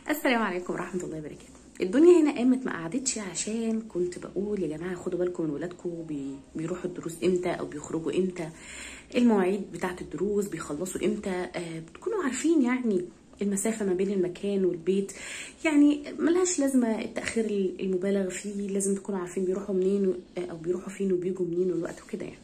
السلام عليكم ورحمة الله وبركاته الدنيا هنا قامت ما قعدتش عشان كنت بقول يا جماعة خدوا بالكم من ولادكم بي بيروحوا الدروس امتى او بيخرجوا امتى المواعيد بتاعة الدروس بيخلصوا امتى آه بتكونوا عارفين يعني المسافة ما بين المكان والبيت يعني ملهاش لازمة التأخير المبالغ فيه لازم تكونوا عارفين بيروحوا منين و- آه، او بيروحوا فين وبيجوا منين والوقت وكده يعني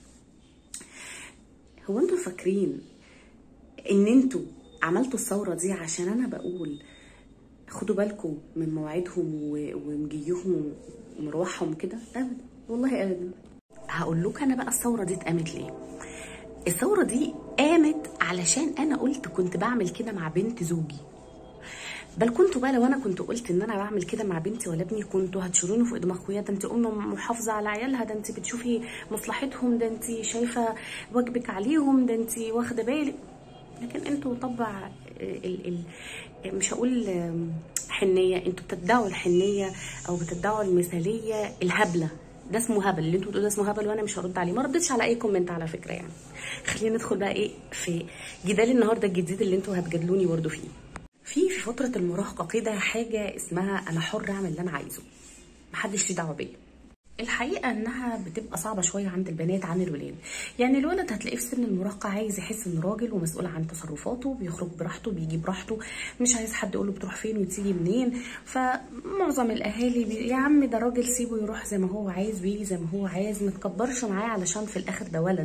هو انتوا فاكرين ان انتوا عملتوا الثورة دي عشان انا بقول خدوا بالكم من مواعيدهم و- ومجيهم ومروحهم كده ابدا والله ابدا هقول لك انا بقى الثوره دي اتقامت ليه الثوره دي قامت علشان انا قلت كنت بعمل كده مع بنت زوجي بل كنت بقى لو انا كنت قلت ان انا بعمل كده مع بنتي ولا ابني كنتوا هتشيلوني فوق دماغ اخويا ده انت ام محافظه على عيالها ده انت بتشوفي مصلحتهم ده انت شايفه واجبك عليهم ده انت واخده بالك لكن انتوا طبع ال ال مش هقول حنيه انتوا بتدعوا الحنيه او بتدعوا المثاليه الهبله ده اسمه هبل اللي انتوا بتقولوا ده اسمه هبل وانا مش هرد عليه ما ردتش على اي كومنت على فكره يعني خلينا ندخل بقى ايه في جدال النهارده الجديد اللي انتوا هتجادلوني برضه فيه في في فتره المراهقه كده حاجه اسمها انا حر اعمل اللي انا عايزه محدش ليه دعوه بيا الحقيقه انها بتبقى صعبه شويه عند البنات عن الولاد يعني الولد هتلاقيه في سن المراهقه عايز يحس انه راجل ومسؤول عن تصرفاته بيخرج براحته بيجي براحته مش عايز حد يقوله بتروح فين وتيجي منين فمعظم الاهالي بي... يا عم ده راجل سيبه يروح زي ما هو عايز ويجي زي ما هو عايز ما تكبرش معاه علشان في الاخر ده ولد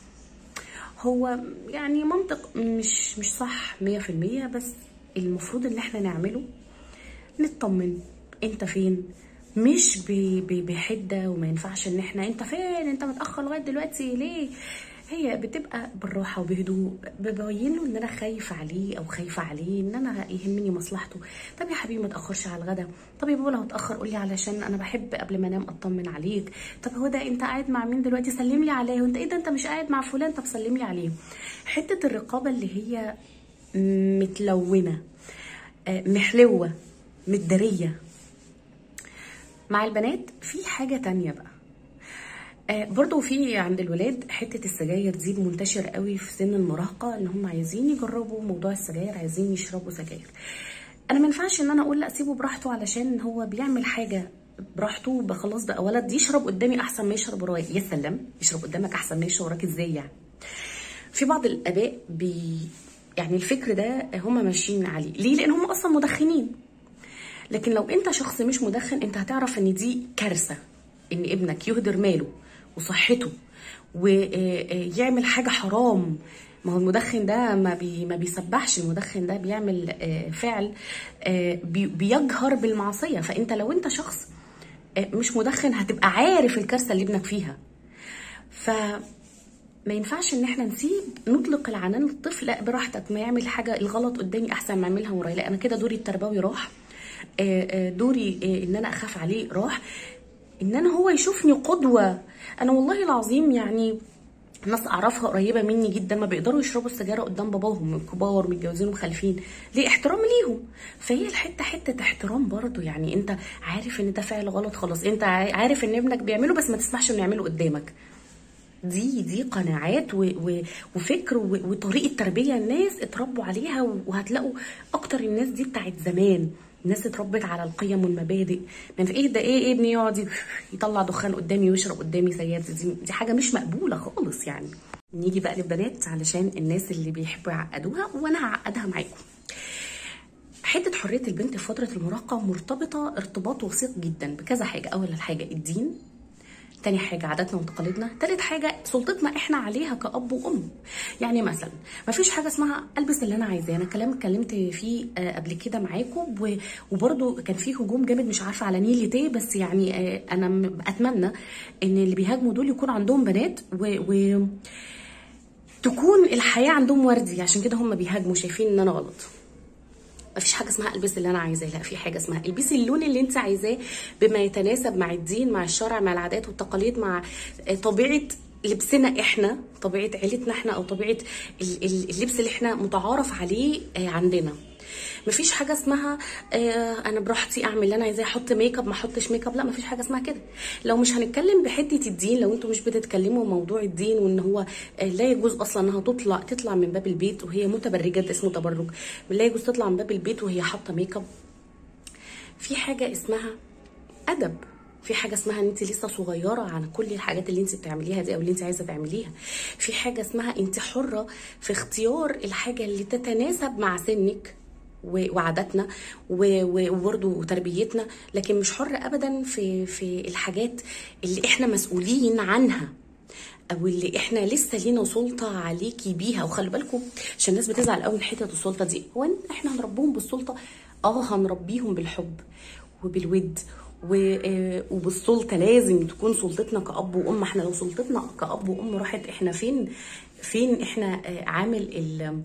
هو يعني منطق مش مش صح 100% بس المفروض ان احنا نعمله نطمن انت فين مش ب- ب- بحده وما ينفعش ان احنا انت فين انت متاخر لغايه دلوقتي ليه هي بتبقى بالراحه وبهدوء ببين له ان انا خايفه عليه او خايفه عليه ان انا يهمني مصلحته طب يا حبيبي ما تاخرش على الغدا طب يا بابا لو اتاخر قول لي علشان انا بحب قبل ما انام اطمن عليك طب هو ده انت قاعد مع مين دلوقتي سلم لي عليه وانت ايه ده انت مش قاعد مع فلان طب سلم لي عليه حته الرقابه اللي هي متلونه آه، محلوه متداريه مع البنات في حاجة تانية بقى آه برضو في عند الولاد حتة السجاير دي منتشرة قوي في سن المراهقة ان هم عايزين يجربوا موضوع السجاير عايزين يشربوا سجاير انا ما ينفعش ان انا اقول لا سيبه براحته علشان هو بيعمل حاجة براحته بقى خلاص بقى ولد يشرب قدامي احسن ما يشرب ورايا يا سلام يشرب قدامك احسن ما يشرب وراك ازاي يعني في بعض الاباء بي يعني الفكر ده هم ماشيين عليه ليه لان هم اصلا مدخنين لكن لو انت شخص مش مدخن انت هتعرف ان دي كارثه ان ابنك يهدر ماله وصحته ويعمل حاجه حرام ما هو المدخن ده ما بي ما بيسبحش المدخن ده بيعمل آه، فعل آه، بي- بيجهر بالمعصيه فانت لو انت شخص آه، مش مدخن هتبقى عارف الكارثه اللي ابنك فيها ف ما ينفعش ان احنا نسيب نطلق العنان للطفل لا براحتك ما يعمل حاجه الغلط قدامي احسن ما اعملها ورايا لا انا كده دوري التربوي راح آه، آه، دوري آه، ان انا اخاف عليه راح ان انا هو يشوفني قدوه انا والله العظيم يعني ناس اعرفها قريبه مني جدا ما بيقدروا يشربوا السجايره قدام باباهم كبار متجوزين ومخلفين ليه احترام ليهم فهي الحته حته احترام برضو يعني انت عارف ان ده فعل غلط خلاص انت عا- عارف ان ابنك بيعمله بس ما تسمحش انه يعمله قدامك دي دي قناعات و و وفكر و وطريقه تربيه الناس اتربوا عليها وهتلاقوا اكتر الناس دي بتاعت زمان الناس اتربت على القيم والمبادئ من ايه ده ايه ايه ابني يقعد ي- يطلع دخان قدامي ويشرب قدامي سجاير دي, دي حاجه مش مقبوله خالص يعني نيجي بقى للبنات علشان الناس اللي بيحبوا يعقدوها وانا هعقدها معاكم حته حريه البنت في فتره المراهقه مرتبطه ارتباط وثيق جدا بكذا حاجه اول حاجه الدين تاني حاجة عاداتنا وتقاليدنا تالت حاجة سلطتنا احنا عليها كأب وأم يعني مثلا مفيش حاجة اسمها ألبس اللي أنا عايزاه أنا كلام اتكلمت فيه آه، قبل كده معاكم و- وبرضو كان فيه هجوم جامد مش عارفة على نيلي تيه بس يعني آه، أنا م- أتمنى إن اللي بيهاجموا دول يكون عندهم بنات و, و... تكون الحياة عندهم وردي عشان كده هم بيهاجموا شايفين إن أنا غلط مفيش حاجه اسمها البس اللي انا عايزاه لا في حاجه اسمها البسي اللون اللي انت عايزاه بما يتناسب مع الدين مع الشرع مع العادات والتقاليد مع آه، طبيعه لبسنا احنا طبيعه عيلتنا احنا او طبيعه ال- ال- اللبس اللي احنا متعارف عليه آه، عندنا مفيش حاجه اسمها آه انا براحتي اعمل اللي انا عايزاه احط ميك اب ما احطش ميك اب لا مفيش حاجه اسمها كده لو مش هنتكلم بحته الدين لو انتوا مش بتتكلموا موضوع الدين وان هو آه لا يجوز اصلا انها تطلع تطلع من باب البيت وهي متبرجه ده اسمه تبرج لا يجوز تطلع من باب البيت وهي حاطه ميك اب في حاجه اسمها ادب في حاجه اسمها ان انت لسه صغيره عن كل الحاجات اللي انت بتعمليها دي او اللي انت عايزه تعمليها في حاجه اسمها انت حره في اختيار الحاجه اللي تتناسب مع سنك و- وعاداتنا و- و- وبرضه تربيتنا لكن مش حر ابدا في في الحاجات اللي احنا مسؤولين عنها او اللي احنا لسه لينا سلطه عليكي بيها وخلي بالكم عشان الناس بتزعل قوي من حته السلطه دي هو إن احنا هنربيهم بالسلطه اه هنربيهم بالحب وبالود و- آه، وبالسلطه لازم تكون سلطتنا كاب وام احنا لو سلطتنا كاب وام راحت احنا فين فين احنا آه، عامل ال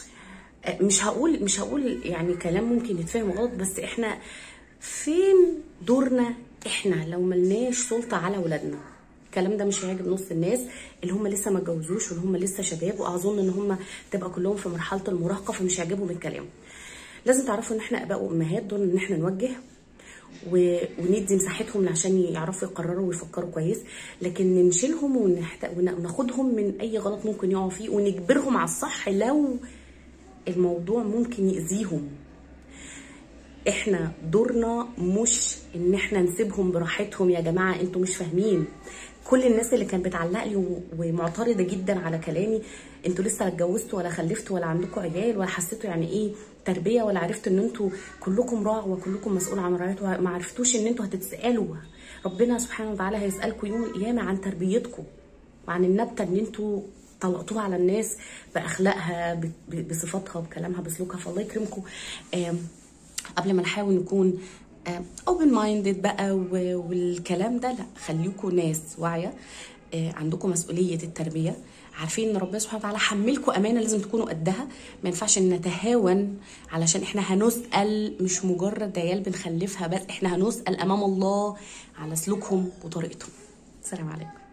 مش هقول مش هقول يعني كلام ممكن يتفهم غلط بس احنا فين دورنا احنا لو ملناش سلطه على ولادنا الكلام ده مش هيعجب نص الناس اللي هم لسه ما اتجوزوش واللي هم لسه شباب واظن ان هم تبقى كلهم في مرحله المراهقه فمش هيعجبهم الكلام لازم تعرفوا ان احنا اباء وامهات دول ان احنا نوجه و... وندي مساحتهم عشان يعرفوا يقرروا ويفكروا كويس لكن ننشلهم ونحت... ون- وناخدهم من اي غلط ممكن يقعوا فيه ونجبرهم على الصح لو الموضوع ممكن يأذيهم احنا دورنا مش ان احنا نسيبهم براحتهم يا جماعه انتوا مش فاهمين كل الناس اللي كانت بتعلق لي و- ومعترضه جدا على كلامي انتوا لسه لا اتجوزتوا ولا خلفتوا ولا عندكم عيال ولا حسيتوا يعني ايه تربيه ولا عرفتوا ان انتوا كلكم راع وكلكم مسؤول عن رعايته ما عرفتوش ان انتوا هتتسالوا ربنا سبحانه وتعالى هيسالكم يوم القيامه عن تربيتكم وعن النبته اللي انتوا طلقتوها على الناس باخلاقها ب- ب- بصفاتها بكلامها بسلوكها فالله يكرمكم آم، قبل ما نحاول نكون اوبن مايندد بقى و- والكلام ده لا خليكم ناس واعيه آه، عندكم مسؤوليه التربيه عارفين ان ربنا سبحانه وتعالى حملكم امانه لازم تكونوا قدها ما ينفعش ان نتهاون علشان احنا هنسال مش مجرد عيال بنخلفها بس احنا هنسال امام الله على سلوكهم وطريقتهم السلام عليكم